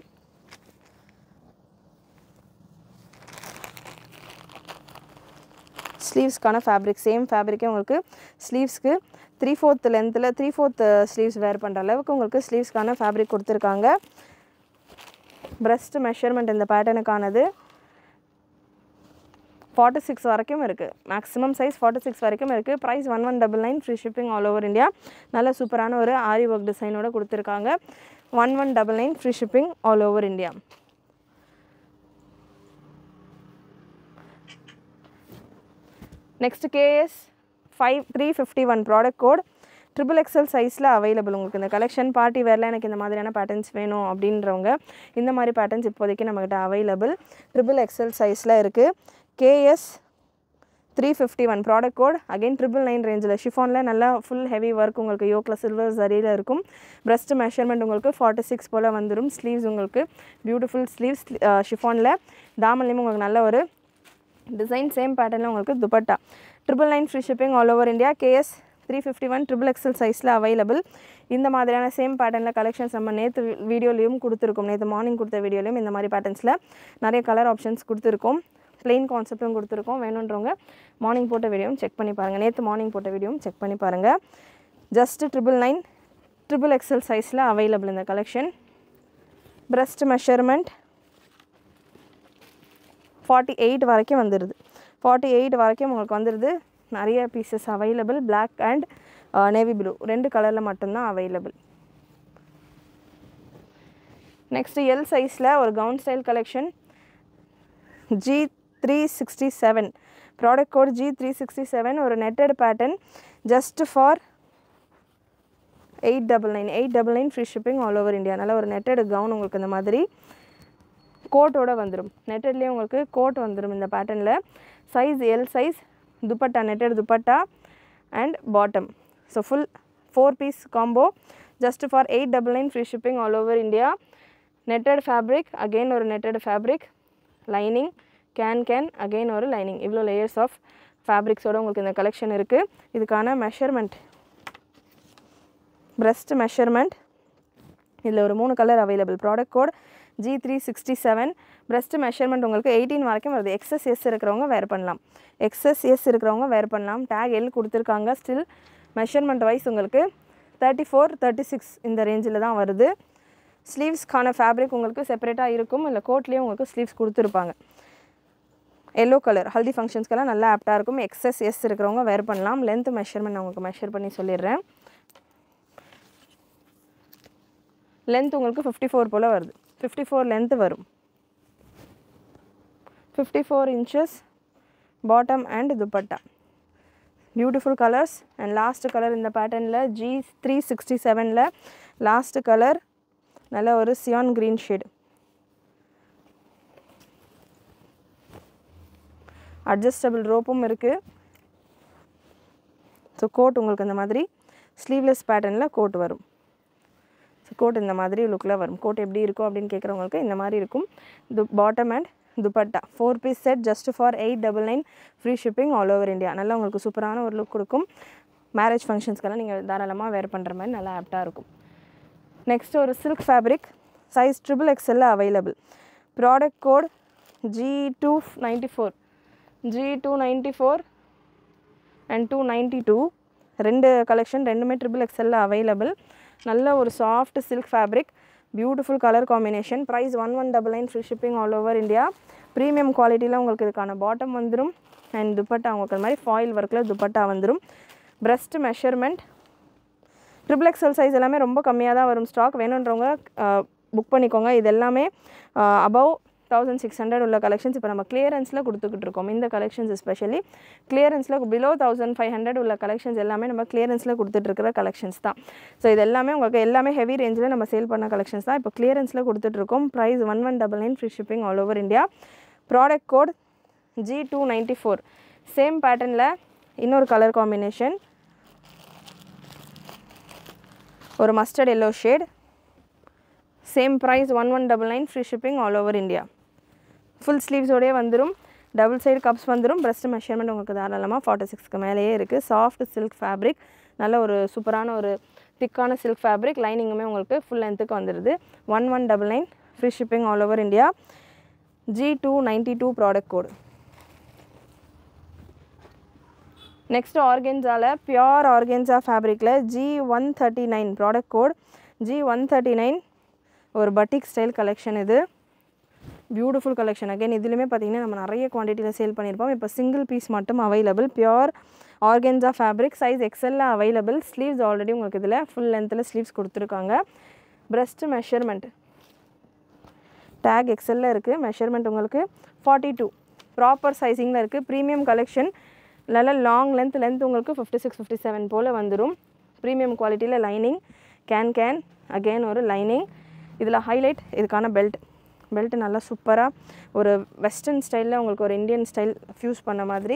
ஸ்லீவ்ஸ்க்கான ஃபேப்ரிக் சேம் ஃபேப்ரிக்கே உங்களுக்கு ஸ்லீவ்ஸ்க்கு த்ரீ ஃபோர்த் லென்த்தில் த்ரீ ஃபோர்த் ஸ்லீவ்ஸ் வேர் பண்ணுற அளவுக்கு உங்களுக்கு ஸ்லீவ்ஸ்க்கான ஃபேப்ரிக் கொடுத்துருக்காங்க பிரஸ்ட் மெஷர்மெண்ட் இந்த பேட்டர்னுக்கானது ஃபார்ட்டி சிக்ஸ் வரைக்கும் இருக்குது மேக்ஸிமம் சைஸ் ஃபார்ட்டி சிக்ஸ் வரைக்கும் இருக்குது price one one double nine free shipping all over India நல்ல சூப்பரான ஒரு ஆரி ஒர்க் டிசைனோட கொடுத்துருக்காங்க one one double nine free shipping all over India next KS five three fifty one product code triple XL சைஸில் available உங்களுக்கு இந்த collection party வேரில் எனக்கு இந்த மாதிரியான பேட்டர்ன்ஸ் வேணும் அப்படின்றவங்க இந்த மாதிரி பேட்டர்ன்ஸ் இப்போதைக்கு நம்மக்கிட்ட அவைலபிள் ட்ரிபிள் எக்ஸல் சைஸில் இருக்குது KS three fifty one product code again triple nine ரேஞ்சில் ஷிஃபானில் நல்லா ஃபுல் ஹெவி ஒர்க் உங்களுக்கு யோக்கில் சில்வர் சரியில் இருக்கும் பிரஸ்ட் மெஷர்மெண்ட் உங்களுக்கு ஃபார்ட்டி சிக்ஸ் போல் வந்துடும் ஸ்லீவ்ஸ் உங்களுக்கு பியூட்டிஃபுல் ஸ்லீவ்ஸ் ஷிஃபானில் தாமல்லையும் உங்களுக்கு நல்ல ஒரு டிசைன் சேம் பேட்டர்னில் உங்களுக்கு dupatta triple nine free shipping all over India KS three fifty one triple XL சைஸில் அவைலபிள் இந்த மாதிரியான சேம் பேட்டர்னில் கலெக்ஷன்ஸ் நம்ம நேற்று வீடியோலையும் கொடுத்துருக்கோம் நேற்று மார்னிங் கொடுத்த வீடியோலையும் இந்த மாதிரி பேட்டர்ன்ஸில் நிறைய கலர் ஆப்ஷன்ஸ் கொடுத்துருக்கோம் plain கான்செப்ட்டும் கொடுத்துருக்கோம் வேணுன்றவங்க மார்னிங் போட்ட வீடியோவும் செக் பண்ணி பாருங்கள் நேற்று மார்னிங் போட்ட வீடியோவும் செக் பண்ணி பாருங்கள் just triple nine triple XL சைஸில் அவைலபிள் இந்த collection breast measurement forty eight வரைக்கும் வந்துடுது ஃபார்ட்டி எயிட் வரைக்கும் உங்களுக்கு வந்துடுது நிறைய pieces available Black and navy blue ரெண்டு கலரில் மட்டும்தான் அவைலபிள் நெக்ஸ்ட்டு எல் சைஸில் ஒரு gown style collection G three sixty seven product code G three sixty seven ஒரு netted pattern just for eight double nine eight double nine free shipping all over India நல்ல ஒரு netted gown உங்களுக்கு இந்த மாதிரி கோட்டோட வந்துடும் நெட்டட்லேயே உங்களுக்கு கோட் வந்துடும் இந்த பேட்டர்னில் size L size dupatta netted dupatta and bottom so full four piece combo just for eight double nine free shipping all over India netted fabric again ஒரு netted fabric lining can can again ஒரு lining இவ்வளோ layers of ஃபேப்ரிக்ஸோட உங்களுக்கு இந்த collection இருக்குது இதுக்கான measurement breast measurement இதில் ஒரு மூணு colour available product code G three sixty seven breast measurement உங்களுக்கு எயிட்டீன் வரைக்கும் வருது எக்ஸஸ் எஸ் இருக்கிறவங்க வேர் பண்ணலாம் எக்ஸஸ் எஸ் இருக்கிறவங்க வேர் பண்ணலாம் டேக் எல் கொடுத்துருக்காங்க ஸ்டில் மெஷர்மெண்ட் வைஸ் உங்களுக்கு தேர்ட்டி ஃபோர் தேர்ட்டி சிக்ஸ் இந்த ரேஞ்சில் தான் வருது ஸ்லீவ்ஸ்க்கான ஃபேப்ரிக் உங்களுக்கு செப்பரேட்டாக இருக்கும் இல்லை கோட்லேயே உங்களுக்கு ஸ்லீவ்ஸ் கொடுத்துருப்பாங்க எல்லோ கலர் ஹல்தி ஃபங்க்ஷன்ஸ்க்கெல்லாம் நல்லா ஆப்டாக இருக்கும் எக்ஸஸ் எஸ் இருக்கிறவங்க வேர் பண்ணலாம் லென்த் மெஷர்மெண்ட் நான் உங்களுக்கு மெஷர் பண்ணி சொல்லிடுறேன் லென்த் உங்களுக்கு ஃபிஃப்டி ஃபோர் போல் வருது ஃபிஃப்டி ஃபோர் லென்த்து வரும் fifty four inches bottom and dupatta beautiful colours and last colour இந்த பேட்டர்னில் ஜி த்ரீ சிக்ஸ்டி செவனில் லாஸ்ட் கலர் நல்ல ஒரு சியான் க்ரீன் ஷேடு அட்ஜஸ்டபிள் ரோப்பும் இருக்குது ஸோ கோட் உங்களுக்கு இந்த மாதிரி ஸ்லீவ்லெஸ் பேட்டர்னில் கோட் வரும் ஸோ கோட் இந்த மாதிரி லுக்கில் வரும் கோட் எப்படி இருக்கும் அப்படின்னு கேட்குறவங்களுக்கு இந்த மாதிரி இருக்கும் இது bottom and dupatta four piece set just for eight double nine free shipping all over India நல்லா உங்களுக்கு சூப்பரான ஒரு லுக் கொடுக்கும் மேரேஜ் ஃபங்க்ஷன்ஸ்க்கெல்லாம் நீங்கள் தாராளமாக வேர் பண்ணுற மாதிரி நல்லா ஆப்டாக இருக்கும் நெக்ஸ்ட் ஒரு சில்க் ஃபேப்ரிக் சைஸ் ட்ரிபிள் எக்ஸ்எல்ல available product code G two ninety four G two ninety four and two ninety two ரெண்டு கலெக்ஷன் ரெண்டுமே ட்ரிபிள் எக்ஸ்எல்ல அவைலபிள் நல்ல ஒரு soft silk fabric beautiful colour combination price one one double nine free shipping all over India premium குவாலிட்டியில் உங்களுக்கு இதுக்கான bottom வந்துடும் and dupatta உங்களுக்கு அது மாதிரி ஃபாயில் ஒர்க்கில் துப்பட்டா வந்துடும் breast measurement triple XL size எல்லாமே ரொம்ப கம்மியாக தான் வரும் ஸ்டாக் வேணுன்றவங்க புக் பண்ணிக்கோங்க இது எல்லாமே அபவ் தௌசண்ட் சிக்ஸ் ஹண்ட்ரட் உள்ள கலெக்ஷன்ஸ் இப்போ நம்ம கிளியரன்ஸில் கொடுத்துக்கிட்டு இருக்கோம் இந்த கலெக்ஷன்ஸ் எஸ்பெஷலி கிளியரன்ஸில் பிலோ தௌசண்ட் ஃபைவ் ஹண்ட்ரட் உள்ள கலெக்ஷன்ஸ் எல்லாமே நம்ம கிளியரன்ஸில் கொடுத்துட்ருக்கிற கலெக்ஷன்ஸ் தான் ஸோ இது எல்லாமே உங்களுக்கு எல்லாமே ஹெவி ரேஞ்சில் நம்ம சேல் பண்ண கலெக்ஷன்ஸ் தான் இப்போ கிளியரன்ஸில் கொடுத்துட்ருக்கோம் price one one double nine free shipping all over India product code G two ninety four same பேட்டர்னில் இன்னொரு கலர் காம்பினேஷன் ஒரு mustard yellow shade same price one one double nine free shipping all over India full ஸ்லீவ்ஸோடய வந்துடும் double side cups வந்துடும் breast measurement உங்களுக்கு தாராளமாக forty சிக்ஸ்க்கு மேலேயே இருக்குது சாஃப்ட் சில்க் ஃபேப்ரிக் நல்ல ஒரு சூப்பரான ஒரு திக்கான சில்க் ஃபேப்ரிக் லைனிங்குமே உங்களுக்கு ஃபுல் லென்த்துக்கு வந்துடுது one one double nine free shipping all over India G two ninety two product code next ஆர்கென்ஸாவில் பியோர் ஆர்கென்ஸா ஃபேப்ரிக்கில் G one thirty nine product code G one thirty nine ஒரு batik style collection இது beautiful collection again இதுலையுமே பார்த்தீங்கன்னா நம்ம நிறைய குவான்டிட்டியில் sale பண்ணியிருப்போம் இப்போ சிங்கிள் பீஸ் மட்டும் available pure organza fabric size எக்ஸலில் அவைலபிள் ஸ்லீவ்ஸ் ஆல்ரெடி உங்களுக்கு இதில் ஃபுல் லென்த்தில் ஸ்லீவ்ஸ் கொடுத்துருக்காங்க breast மெஷர்மெண்ட் டேக் எக்ஸலில் இருக்குது மெஷர்மெண்ட் உங்களுக்கு ஃபார்ட்டி டூ ப்ராப்பர் சைஸிங்கில் இருக்குது ப்ரீமியம் கலெக்ஷன் நல்ல லாங் லென்த் லென்த் உங்களுக்கு ஃபிஃப்டி சிக்ஸ் ஃபிஃப்டி செவன் போல் வந்துடும் ப்ரீமியம் குவாலிட்டியில் லைனிங் கேன் கேன் அகெயின் ஒரு லைனிங் இதில் ஹைலைட் இதுக்கான பெல்ட் பெல்ட் நல்லா சூப்பராக ஒரு வெஸ்டர்ன் ஸ்டைலில் உங்களுக்கு ஒரு இந்தியன் ஸ்டைல் ஃப்யூஸ் பண்ண மாதிரி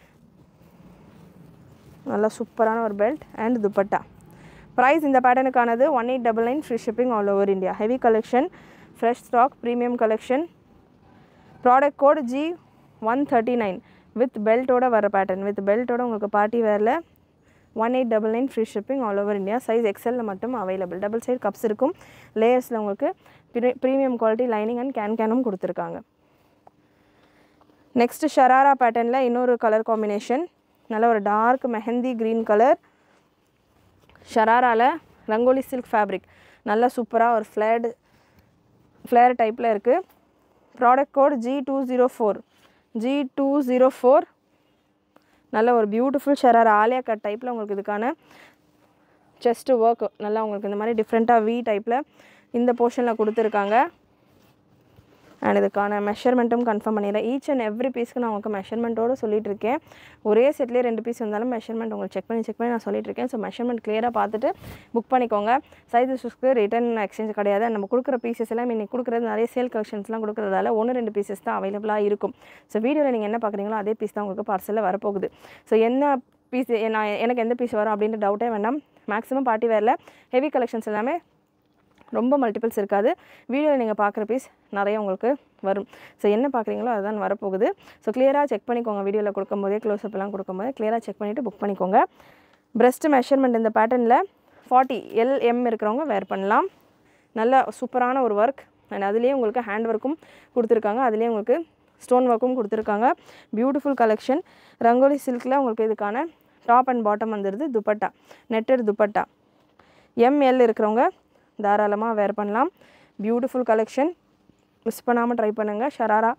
நல்லா சூப்பரான ஒரு பெல்ட் அண்ட் துப்பட்டா ப்ரைஸ் இந்த பேட்டர்னுக்கானது one eight double nine free shipping all over India heavy collection fresh stock premium collection product code G one thirty nine with பெல்ட்டோட வர பேட்டர்ன் வித் பெல்ட்டோட உங்களுக்கு பார்ட்டி வேரில் one eight double nine free shipping all over India size எக்ஸலில் மட்டும் available double side cups இருக்கும் லேயர்ஸில் உங்களுக்கு premium quality lining and can கேனும் கொடுத்துருக்காங்க நெக்ஸ்ட்டு ஷராரா பேட்டர்னில் இன்னொரு கலர் காம்பினேஷன் நல்ல ஒரு டார்க் மெஹந்தி க்ரீன் கலர் ஷராராவில் ரங்கோலி சில்க் ஃபேப்ரிக் நல்ல சூப்பராக ஒரு ஃப்ளேர்டு ஃப்ளேர் டைப்பில் இருக்குது product code G two zero four G two zero four நல்ல ஒரு பியூட்டிஃபுல் ஷராரா ஆலியா கட் டைப்பில் உங்களுக்கு இதுக்கான செஸ்ட்டு ஒர்க் நல்லா உங்களுக்கு இந்த மாதிரி டிஃப்ரெண்ட்டாக வி டைப்பில் இந்த போர்ஷனில் கொடுத்துருக்காங்க அண்ட் இதுக்கான மெஷர்மெண்ட்டும் கன்ஃபார்ம் பண்ணிடுறேன் ஈச் அண்ட் எவ்ரி பீஸ்க்கு நான் உங்களுக்கு மெஷர்மெண்ட்டோடு சொல்லிட்டு இருக்கேன் ஒரே செட்லேயே ரெண்டு பீஸ் இருந்தாலும் மெஷர்மெண்ட் உங்களுக்கு செக் பண்ணி செக் பண்ணி நான் சொல்லிட்டு இருக்கேன் ஸோ மெஷர்மெண்ட் கிளியராக பார்த்துட்டு புக் பண்ணிக்கோங்க சைஸஸ்க்கு ரிட்டர்ன் எக்ஸ்சேஞ்ச் கிடையாது நம்ம கொடுக்குற பீசஸ் எல்லாம் இன்னைக்கு கொடுக்குறது நிறைய சேல் கலெக்ஷன்ஸ்லாம் கொடுக்குறதால ஒன்று ரெண்டு பீசஸ் தான் அவைலபிளாக இருக்கும் ஸோ வீடியோவில் நீங்கள் என்ன பார்க்குறீங்களோ அதே பீஸ் தான் உங்களுக்கு பார்சலில் வரப்போகுது ஸோ என்ன பீஸ் நான் எனக்கு எந்த பீஸ் வரும் அப்படின்ற டவுட்டே வேண்டாம் மேக்ஸிமம் பார்ட்டி வேரில் ஹெவி கலெக்ஷன்ஸ் எல்லாமே ரொம்ப மல்டிபிள்ஸ் இருக்காது வீடியோவில் நீங்கள் பார்க்குற பீஸ் நிறைய உங்களுக்கு வரும் ஸோ என்ன பார்க்குறீங்களோ அதுதான் வரப்போகுது ஸோ கிளியராக செக் பண்ணிக்கோங்க வீடியோவில் கொடுக்கும்போதே க்ளோஸ்அப் எல்லாம் கொடுக்கும்போது கிளியராக செக் பண்ணிவிட்டு புக் பண்ணிக்கோங்க breast மெஷர்மெண்ட் இந்த பேட்டர்னில் ஃபார்ட்டி எல்எம் இருக்கிறவங்க வேர் பண்ணலாம் நல்ல சூப்பரான ஒரு ஒர்க் அண்ட் அதுலேயே உங்களுக்கு ஹேண்ட் ஒர்க்கும் கொடுத்துருக்காங்க அதுலேயே உங்களுக்கு ஸ்டோன் ஒர்க்கும் கொடுத்துருக்காங்க பியூட்டிஃபுல் கலெக்ஷன் ரங்கோலி சில்கில் உங்களுக்கு இதுக்கான டாப் அண்ட் பாட்டம் வந்துடுது துப்பட்டா நெட்டட் துப்பட்டா எம்எல் இருக்கிறவங்க தாராளமாக வேர் பண்ணலாம் பியூட்டிஃபுல் கலெக்ஷன் மிஸ் பண்ணாமல் ட்ரை பண்ணுங்கள் ஷராரா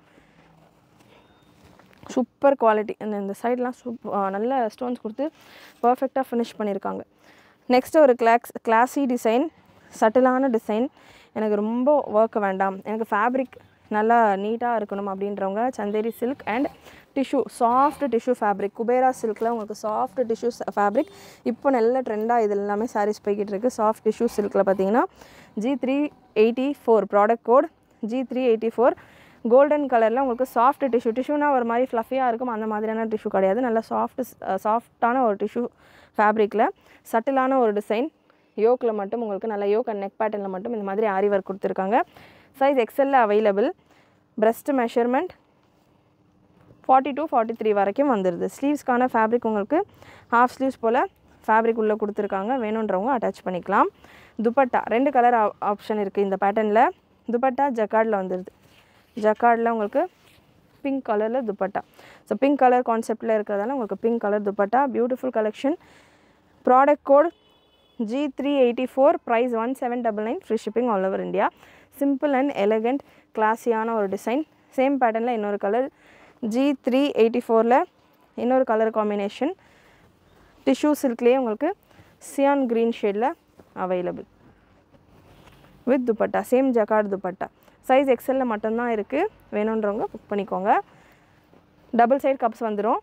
சூப்பர் குவாலிட்டி அந்த இந்த சைட்லாம் சூப் நல்ல ஸ்டோன்ஸ் கொடுத்து பர்ஃபெக்டாக ஃபினிஷ் பண்ணியிருக்காங்க நெக்ஸ்ட்டு ஒரு கிளாக்ஸ் கிளாஸி டிசைன் சட்டிலான டிசைன் எனக்கு ரொம்ப ஒர்க் வேண்டாம் எனக்கு ஃபேப்ரிக் நல்லா நீட்டாக இருக்கணும் அப்படின்றவங்க Chanderi silk and tissue soft tissue fabric Kubera சில்கில் உங்களுக்கு சாஃப்ட் டிஷ்யூ ஃபேப்ரிக் இப்போ நல்ல ட்ரெண்டாக இது எல்லாமே சாரீஸ் போய்கிட்டு இருக்குது சாஃப்ட் டிஷ்யூ சில்கில் பார்த்தீங்கன்னா G three eighty four product code G three eighty four golden கலரில் உங்களுக்கு சாஃப்ட் டிஷ்யூ டிஷ்யூனா ஒரு மாதிரி ஃப்ளஃபியாக இருக்கும் அந்த மாதிரியான டிஷ்யூ கிடையாது நல்லா சாஃப்ட் சாஃப்டான ஒரு டிஷ்யூ ஃபேப்ரிக்கில் சட்டிலான ஒரு டிசைன் யோக்கில் மட்டும் உங்களுக்கு நல்ல யோக் அண்ட் நெக் பேட்டர்னில் மட்டும் இந்த மாதிரி ஆரி ஒர்க் கொடுத்துருக்காங்க சைஸ் எக்ஸலில் available breast measurement forty two forty three வரைக்கும் வந்துடுது ஸ்லீவ்ஸ்க்கான ஃபேப்ரிக் உங்களுக்கு ஹாஃப் ஸ்லீவ்ஸ் போல் ஃபேப்ரிக் உள்ளே கொடுத்துருக்காங்க வேணுன்றவங்க அட்டாச் பண்ணிக்கலாம் துப்பட்டா ரெண்டு கலர் ஆப்ஷன் இருக்குது இந்த பேட்டர்னில் துப்பட்டா ஜக்கார்டில் வந்துடுது ஜக்கார்டில் உங்களுக்கு பிங்க் கலரில் துப்பட்டா ஸோ பிங்க் கலர் கான்செப்டில் இருக்கிறதால உங்களுக்கு pink colour dupatta beautiful collection product code G three eighty four price one seven double nine free shipping all over India simple and elegant கிளாஸியான ஒரு டிசைன் சேம் பேட்டர்னில் இன்னொரு கலர் ஜி த்ரீ எயிட்டி ஃபோரில் இன்னொரு colour combination tissue சில்க்லேயே உங்களுக்கு cyan green ஷேடில் available with dupatta same jacquard dupatta size எக்ஸலில் மட்டும்தான் இருக்குது வேணுன்றவங்க புக் பண்ணிக்கோங்க டபுள் சைடு கப்ஸ் வந்துடும்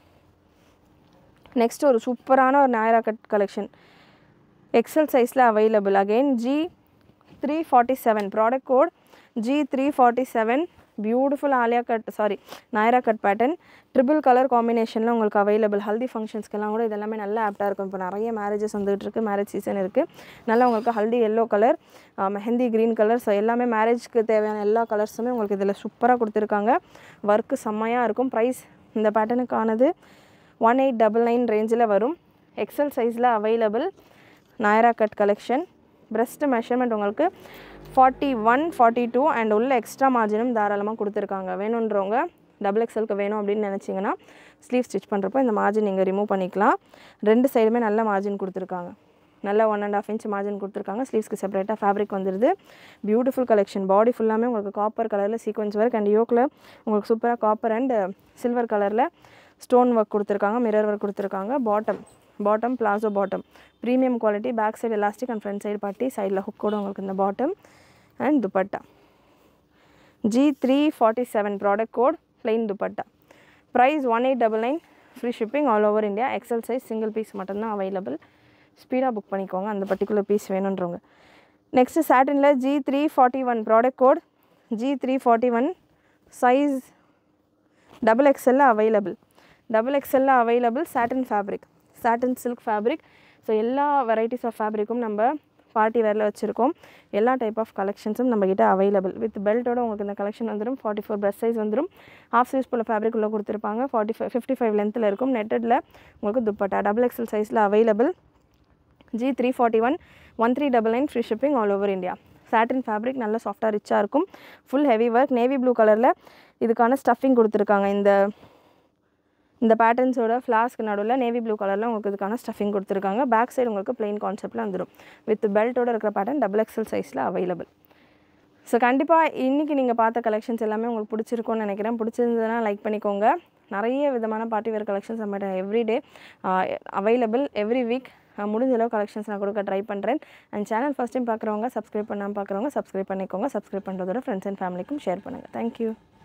நெக்ஸ்ட் ஒரு சூப்பரான ஒரு நாயரா கட் கலெக்ஷன் எக்ஸல் சைஸில் available again G three forty seven product code G three forty seven beautiful Alia cut sari Naira cut pattern triple colour காம்பினேஷனில் உங்களுக்கு அவைலபிள் ஹல்தி ஃபங்க்ஷன்ஸ்க்கெல்லாம் கூட இதெல்லாமே நல்ல ஆப்டாக இருக்கும் இப்போ நிறைய மேரேஜஸ் வந்துகிட்டு இருக்கு மேரேஜ் சீசன் இருக்குது நல்லா உங்களுக்கு haldi yellow colour mehndi green colour so எல்லாமே மேரேஜ்க்கு தேவையான எல்லா கலர்ஸுமே உங்களுக்கு இதில் சூப்பராக கொடுத்துருக்காங்க ஒர்க்கு செம்மையாக இருக்கும் ப்ரைஸ் இந்த பேட்டர்னுக்கானது ஒன் எயிட் டபுள் நைன் ரேஞ்சில் வரும் எக்ஸல் சைஸில் available Naira cut collection breast measurement உங்களுக்கு forty one forty two and உள்ள எக்ஸ்ட்ரா மார்ஜினும் தாராளமாக கொடுத்துருக்காங்க வேணுன்றவங்க டபுள் எக்ஸலுக்கு வேணும் அப்படின்னு நினச்சிங்கன்னா ஸ்லீவ் ஸ்டிச் பண்ணுறப்போ இந்த மார்ஜின் நீங்கள் ரிமூவ் பண்ணிக்கலாம் ரெண்டு சைடுமே நல்ல மார்ஜின் கொடுத்துருக்காங்க நல்ல one and half inch margin கொடுத்துருக்காங்க ஸ்லீவ்ஸ்க்கு செப்பரேட்டாக ஃபேப்ரிக் வந்துடுது பியூட்டிஃபுல் கலெக்ஷன் பாடி ஃபுல்லாமே உங்களுக்கு காப்பர் கலரில் சீக்வன்ஸ் ஒர்க் அண்ட் யோக்கில் உங்களுக்கு சூப்பராக காப்பர் அண்ட் சில்வர் கலரில் ஸ்டோன் ஒர்க் கொடுத்துருக்காங்க மிரர் ஒர்க் கொடுத்துருக்காங்க bottom bottom palazzo bottom premium quality back side elastic and front side பட்டி சைடில் ஹுக்கோட உங்களுக்கு இந்த bottom and dupatta G three forty seven product code plain dupatta price one eight double nine free shipping all over India XL size single piece மட்டும்தான் available ஸ்பீடாக book பண்ணிக்கோங்க அந்த particular piece வேணுன்றவங்க நெக்ஸ்ட்டு சாட்டினில் G three forty one product code G three forty one size double எக்ஸ்எல்ல available double எக்ஸ்எல்ல available satin fabric satin silk fabric so எல்லா varieties of ஃபேப்ரிக்கும் நம்ம பார்ட்டி வேரில் வச்சுருக்கோம் எல்லா டைப் ஆஃப் கலெக்ஷன்ஸும் நம்மக்கிட்ட அவைலபிள் வித் பெல்ட்டோட உங்களுக்கு இந்த கலெக்ஷன் வந்துடும் ஃபார்ட்டி ஃபோர் ப்ரெஸ் சைஸ் வந்துடும் ஹாஃப் சைஸ் போல் ஃபேப்ரிக் உள்ள கொடுத்துருப்பாங்க ஃபார்ட்டி ஃபைவ் ஃபிஃப்டி ஃபைவ் லென்த்தில் இருக்கும் நெட்டடில் உங்களுக்கு துப்பட்டா டபுள் எக்ஸல் சைஸில் available G three forty one one three double nine free shipping all over India satin fabric நல்ல சாஃப்டாக ரிச்சாக இருக்கும் full heavy work navy blue கலரில் இதுக்கான ஸ்டஃபிங் கொடுத்துருக்காங்க இந்த இந்த பேட்டர்ன்ஸோட ஃப்ளாஸ்க்கு நடுவில் நேவி ப்ளூ கலரில் உங்களுக்கு இதுக்கான ஸ்டஃபிங் கொடுத்துருக்காங்க பேக் சைடு உங்களுக்கு plain கான்செப்டில் வந்துடும் வித் பெல்ட்டோட இருக்கிற பேட்டர்ன் டபுள் எக்ஸல் சைஸில் அவைலபிள் ஸோ கண்டிப்பாக இன்றைக்கி நீங்கள் பார்த்த கலெக்ஷன்ஸ் எல்லாமே உங்களுக்கு பிடிச்சிருக்கும்னு நினைக்கிறேன் பிடிச்சிருந்ததுன்னா லைக் பண்ணிக்கோங்க நிறைய விதமான பார்ட்டி வேர் கலெக்ஷன்ஸ் நம்ம எவ்ரிடே அவைலபிள் எவ்ரி வீக் முடிஞ்ச அளவு கலெக்ஷன்ஸ் நான் கொடுக்க ட்ரை பண்ணுறேன் அண்ட் சேனல் ஃபஸ்ட் டைம் பார்க்குறவங்க சப்ஸ்கிரைப் பண்ணாமல் பார்க்குறவங்க சப்ஸ்கிரைப் பண்ணிக்கோங்க சப்ஸ்கிரைப் பண்ணுறதோட ஃப்ரெண்ட்ஸ் அண்ட் ஃபேமிலிக்கும் ஷேர் பண்ணுங்கள் தேங்க்யூ